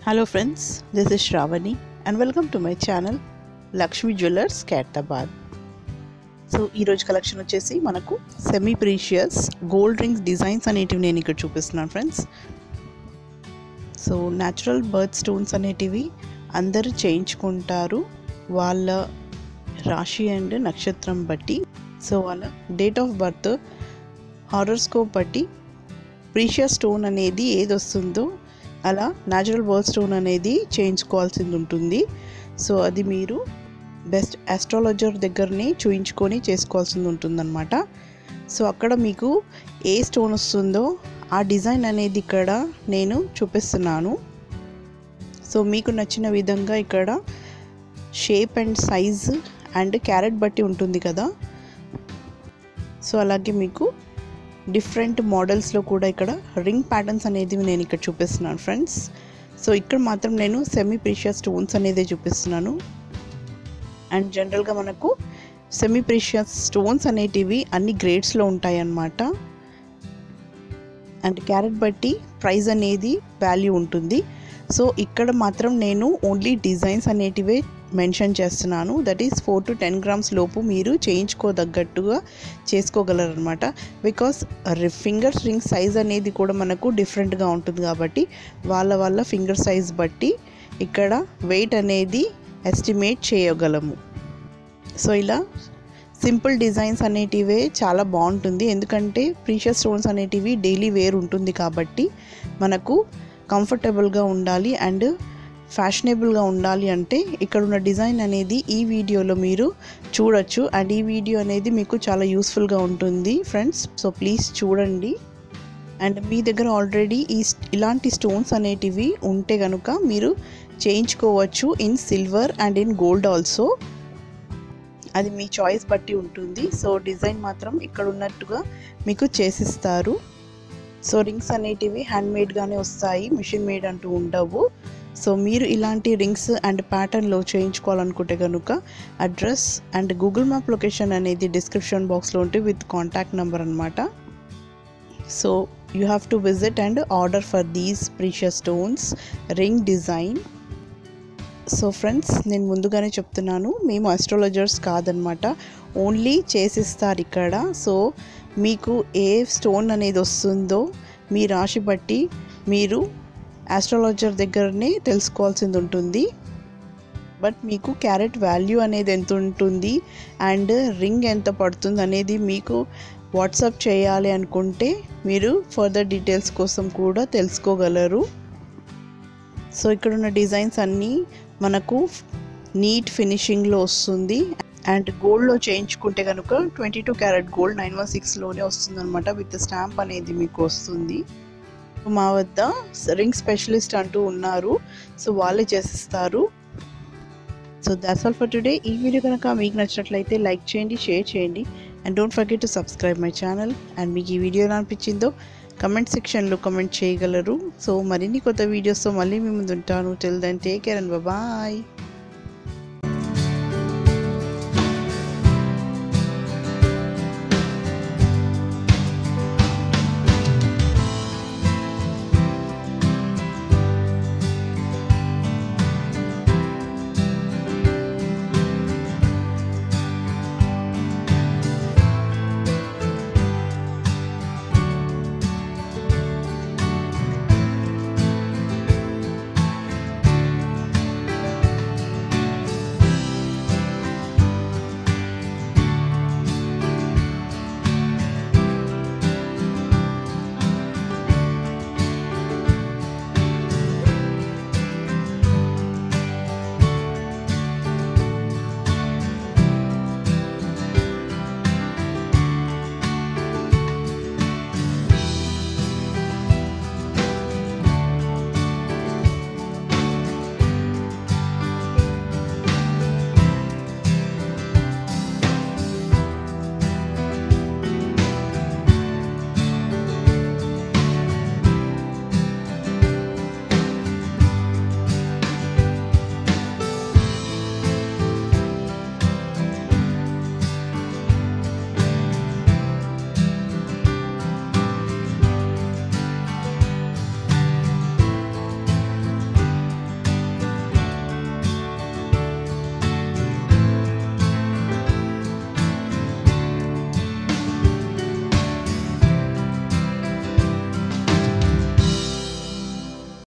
Hello friends, this is Shravani and welcome to my channel Lakshmi jewellers క్యాటాబాద్ so ఈరోజు collection వచ్చేసి మనకు semi precious gold rings designs అనేటివి నేను ఇక్కడ చూపిస్తున్నాను friends so natural birth stones అనేటివి అందరూ చేయించుకుంటారు వాళ్ళ రాశి అండ్ నక్షత్రం బట్టి సో వాళ్ళ డేట్ ఆఫ్ బర్త్ హారోస్కోప్ బట్టి ప్రీషియస్ స్టోన్ అనేది ఏది వస్తుందో అలా న్యాచురల్ బర్త్ స్టోన్ అనేది చేయించుకోవాల్సింది ఉంటుంది సో అది మీరు బెస్ట్ ఆస్ట్రాలజర్ దగ్గరనే చూయించుకొని చేసుకోవాల్సింది ఉంటుందన్నమాట సో అక్కడ మీకు ఏ స్టోన్ వస్తుందో ఆ డిజైన్ అనేది ఇక్కడ నేను చూపిస్తున్నాను సో మీకు నచ్చిన విధంగా ఇక్కడ shape and size and carat బట్టి ఉంటుంది కదా సో అలాగే మీకు డిఫరెంట్ మోడల్స్లో కూడా ఇక్కడ రింగ్ ప్యాటర్న్స్ అనేది నేను ఇక్కడ చూపిస్తున్నాను ఫ్రెండ్స్ సో ఇక్కడ మాత్రం నేను సెమీ ప్రీషియస్ స్టోన్స్ అనేది చూపిస్తున్నాను అండ్ జనరల్గా మనకు సెమీ ప్రీషియస్ స్టోన్స్ అనేటివి అన్ని గ్రేడ్స్లో ఉంటాయి అన్నమాట అండ్ క్యారెట్ బట్టి ప్రైస్ అనేది వాల్యూ ఉంటుంది సో ఇక్కడ మాత్రం నేను ఓన్లీ డిజైన్స్ అనేటివే మెన్షన్ చేస్తున్నాను that is four to ten grams లోపు మీరు చేయించుకోదగ్గట్టుగా చేసుకోగలరనమాట బికాస్ ఫింగర్ రింగ్ సైజ్ అనేది కూడా మనకు డిఫరెంట్గా ఉంటుంది కాబట్టి వాళ్ళ వాళ్ళ ఫింగర్ సైజ్ బట్టి ఇక్కడ వెయిట్ అనేది ఎస్టిమేట్ చేయగలము సో ఇలా సింపుల్ డిజైన్స్ అనేటివే చాలా బాగుంటుంది ఎందుకంటే ప్రీషియస్ స్టోన్స్ అనేటివి డైలీ వేర్ ఉంటుంది కాబట్టి మనకు కంఫర్టబుల్గా ఉండాలి అండ్ ఫ్యాషనబుల్గా ఉండాలి అంటే ఇక్కడ ఉన్న డిజైన్ అనేది ఈ వీడియోలో మీరు చూడొచ్చు అండ్ ఈ వీడియో అనేది మీకు చాలా యూస్ఫుల్గా ఉంటుంది ఫ్రెండ్స్ సో ప్లీజ్ చూడండి అండ్ మీ దగ్గర ఆల్రెడీ ఈ ఇలాంటి స్టోన్స్ అనేటివి ఉంటే కనుక మీరు చేయించుకోవచ్చు in silver and in gold also అది మీ చాయిస్ బట్టి ఉంటుంది సో డిజైన్ మాత్రం ఇక్కడ ఉన్నట్టుగా మీకు చేసిస్తారు సో రింగ్స్ అనేటివి హ్యాండ్ మేడ్గానే వస్తాయి మిషన్ మేడ్ అంటూ ఉండవు సో మీరు ఇలాంటి రింగ్స్ అండ్ ప్యాటర్న్లో చేయించుకోవాలనుకుంటే కనుక address and Google map location అనేది డిస్క్రిప్షన్ బాక్స్లో ఉంటే విత్ కాంటాక్ట్ నెంబర్ అనమాట so you have to visit and order for these precious stones ring design so friends నేను ముందుగానే చెప్తున్నాను మేము అస్ట్రాలజర్స్ కాదనమాట ఓన్లీ చేసిస్తారు ఇక్కడ సో మీకు ఏ స్టోన్ అనేది వస్తుందో మీ రాశి బట్టి మీరు ఆస్ట్రాలజర్ దగ్గరనే తెలుసుకోవాల్సింది ఉంటుంది బట్ మీకు క్యారెట్ వాల్యూ అనేది ఎంత ఉంటుంది అండ్ రింగ్ ఎంత పడుతుంది అనేది మీకు వాట్సాప్ చేయాలి అనుకుంటే మీరు ఫర్దర్ డీటెయిల్స్ కోసం కూడా తెలుసుకోగలరు సో ఇక్కడ ఉన్న డిజైన్స్ అన్నీ మనకు నీట్ ఫినిషింగ్లో వస్తుంది అండ్ గోల్డ్లో చేయించుకుంటే కనుక twenty two carat gold nine one సిక్స్లోనే వస్తుంది అనమాట విత్ స్టాంప్ అనేది మీకు వస్తుంది మా వద్ద రింగ్ స్పెషలిస్ట్ అంటూ ఉన్నారు సో వాళ్ళే చేసిస్తారు so that's all for today ఈ వీడియో కనుక మీకు నచ్చినట్లయితే లైక్ చేయండి షేర్ చేయండి and don't forget to subscribe my channel and మీకు ఈ వీడియో ఎలా అనిపించిందో కమెంట్ సెక్షన్లో కమెంట్ చేయగలరు సో మరిన్ని కొత్త వీడియోస్తో మళ్ళీ మీ ముందు ఉంటాను till then take care and bye